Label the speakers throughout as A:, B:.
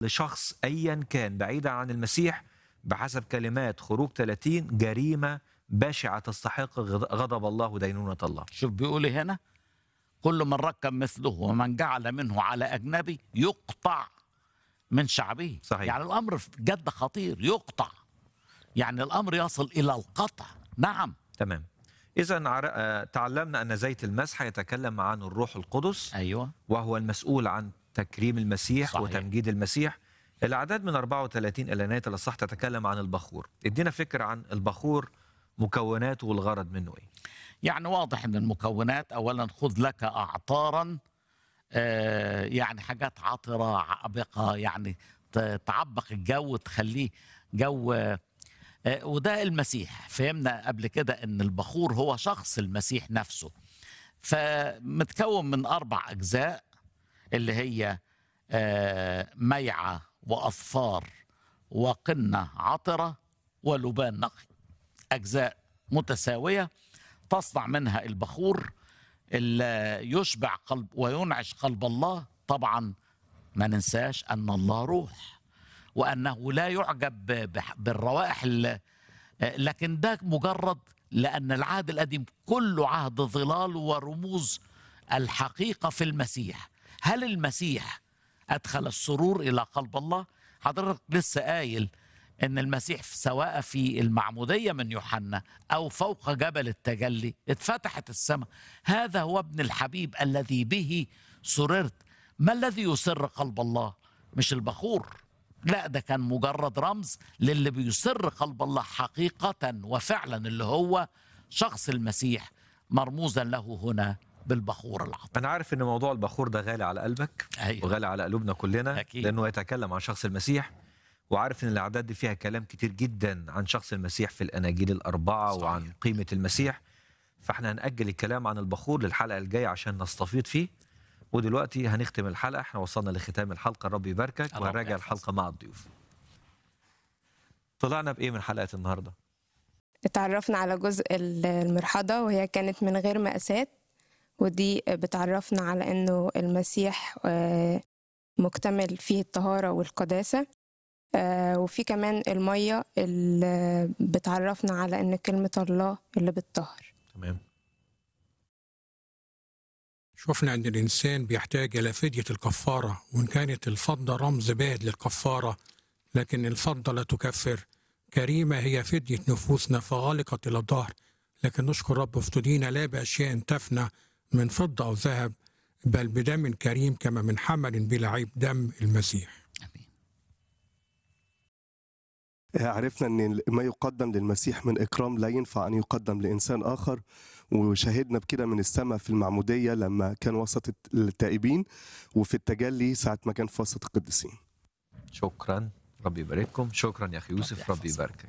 A: لشخص ايا كان بعيدا عن المسيح بحسب كلمات خروج 30 جريمه بشعه تستحق غض- غضب الله ودينونه الله
B: شوف بيقول إيه هنا كل من ركب مثله ومن جعل منه على أجنبي يقطع من شعبه
A: صحيح.
B: يعني الأمر جد خطير يقطع يعني الأمر يصل إلى القطع نعم
A: تمام اذا عر- آه، تعلمنا ان زيت المسح يتكلم عن الروح القدس
B: أيوة
A: وهو المسؤول عن تكريم المسيح
B: صحيح.
A: وتمجيد المسيح الاعداد من 34 الى نهايه الاصح تتكلم عن البخور ادينا فكره عن البخور مكوناته والغرض منه ايه
B: يعني واضح ان المكونات اولا خذ لك اعطارا آه، يعني حاجات عطره عابقه يعني ت- تعبق الجو تخليه جو آه، وده المسيح فهمنا قبل كده ان البخور هو شخص المسيح نفسه فمتكون من اربع اجزاء اللي هي آه، ميعه واظفار وقنه عطره ولبان نقي اجزاء متساويه تصنع منها البخور اللي يشبع قلب وينعش قلب الله طبعا ما ننساش ان الله روح وانه لا يعجب بح- بالروائح ال- لكن ده مجرد لان العهد القديم كله عهد ظلال ورموز الحقيقه في المسيح هل المسيح ادخل السرور الى قلب الله حضرتك لسه قايل ان المسيح سواء في المعموديه من يوحنا او فوق جبل التجلي اتفتحت السماء هذا هو ابن الحبيب الذي به سررت ما الذي يسر قلب الله مش البخور لا ده كان مجرد رمز للي بيسر قلب الله حقيقة وفعلا اللي هو شخص المسيح مرموزا له هنا بالبخور العطر
A: انا عارف ان موضوع البخور ده غالي على قلبك
B: أيوة.
A: وغالي على قلوبنا كلنا
B: أكيد.
A: لانه يتكلم عن شخص المسيح وعارف ان الاعداد دي فيها كلام كتير جدا عن شخص المسيح في الاناجيل الاربعه
B: صحيح.
A: وعن قيمه المسيح فاحنا هنأجل الكلام عن البخور للحلقه الجايه عشان نستفيض فيه ودلوقتي هنختم الحلقه احنا وصلنا لختام الحلقه الرب يباركك
B: الرب
A: وهنراجع
B: يحفظك.
A: الحلقه مع الضيوف طلعنا بايه من حلقه النهارده
C: اتعرفنا على جزء ال- المرحضة وهي كانت من غير مقاسات ودي بتعرفنا على انه المسيح آه، مكتمل فيه الطهارة والقداسة آه، وفي كمان المية اللي بتعرفنا على ان كلمة الله اللي بتطهر
A: تمام
D: شفنا أن الإنسان بيحتاج إلى فدية الكفارة وإن كانت الفضة رمز باد للكفارة لكن الفضة لا تكفر كريمة هي فدية نفوسنا فغلقت إلى الظهر لكن نشكر رب افتدينا لا بأشياء تفنى من فضة أو ذهب بل بدم كريم كما من حمل بلا عيب دم المسيح
B: أمين.
E: عرفنا ان ما يقدم للمسيح من اكرام لا ينفع ان يقدم لانسان اخر وشاهدنا بكده من السماء في المعموديه لما كان وسط التائبين وفي التجلي ساعه ما كان في وسط القديسين
A: شكرا رب يبارككم شكرا يا اخي يوسف رب
B: يحفظك.
A: يباركك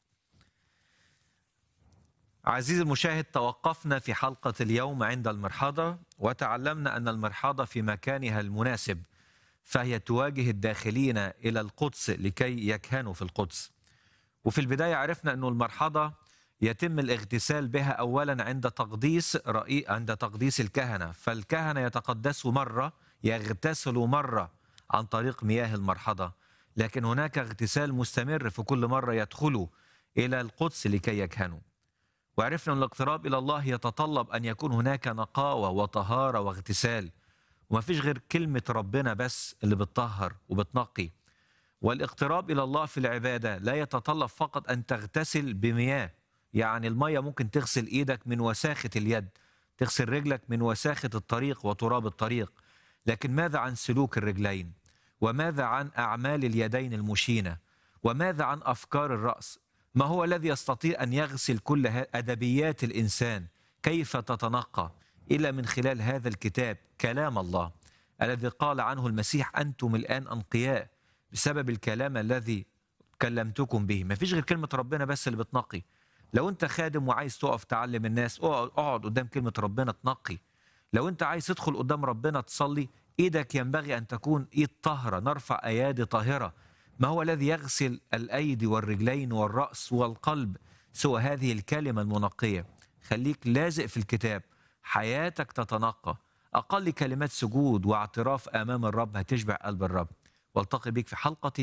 A: عزيزي المشاهد توقفنا في حلقة اليوم عند المرحاضة وتعلمنا أن المرحاضة في مكانها المناسب فهي تواجه الداخلين إلى القدس لكي يكهنوا في القدس وفي البداية عرفنا أن المرحاضة يتم الاغتسال بها أولا عند تقديس رئي عند تقديس الكهنة فالكهنة يتقدسوا مرة يغتسلوا مرة عن طريق مياه المرحضة لكن هناك اغتسال مستمر في كل مرة يدخلوا إلى القدس لكي يكهنوا وعرفنا أن الاقتراب إلى الله يتطلب أن يكون هناك نقاوة وطهارة واغتسال وما فيش غير كلمة ربنا بس اللي بتطهر وبتنقي والاقتراب إلى الله في العبادة لا يتطلب فقط أن تغتسل بمياه يعني المية ممكن تغسل إيدك من وساخة اليد تغسل رجلك من وساخة الطريق وتراب الطريق لكن ماذا عن سلوك الرجلين وماذا عن أعمال اليدين المشينة وماذا عن أفكار الرأس ما هو الذي يستطيع أن يغسل كل ه- أدبيات الإنسان كيف تتنقى إلى من خلال هذا الكتاب كلام الله الذي قال عنه المسيح أنتم الآن أنقياء بسبب الكلام الذي كلمتكم به ما فيش غير كلمة ربنا بس اللي بتنقي لو أنت خادم وعايز تقف تعلم الناس اقعد اقعد قدام كلمة ربنا تنقي لو أنت عايز تدخل قدام ربنا تصلي إيدك ينبغي أن تكون إيد طاهرة نرفع أيادي طاهرة ما هو الذي يغسل الأيدي والرجلين والرأس والقلب سوى هذه الكلمة المنقية خليك لازق في الكتاب حياتك تتنقى أقل كلمات سجود واعتراف أمام الرب هتشبع قلب الرب والتقي بك في حلقة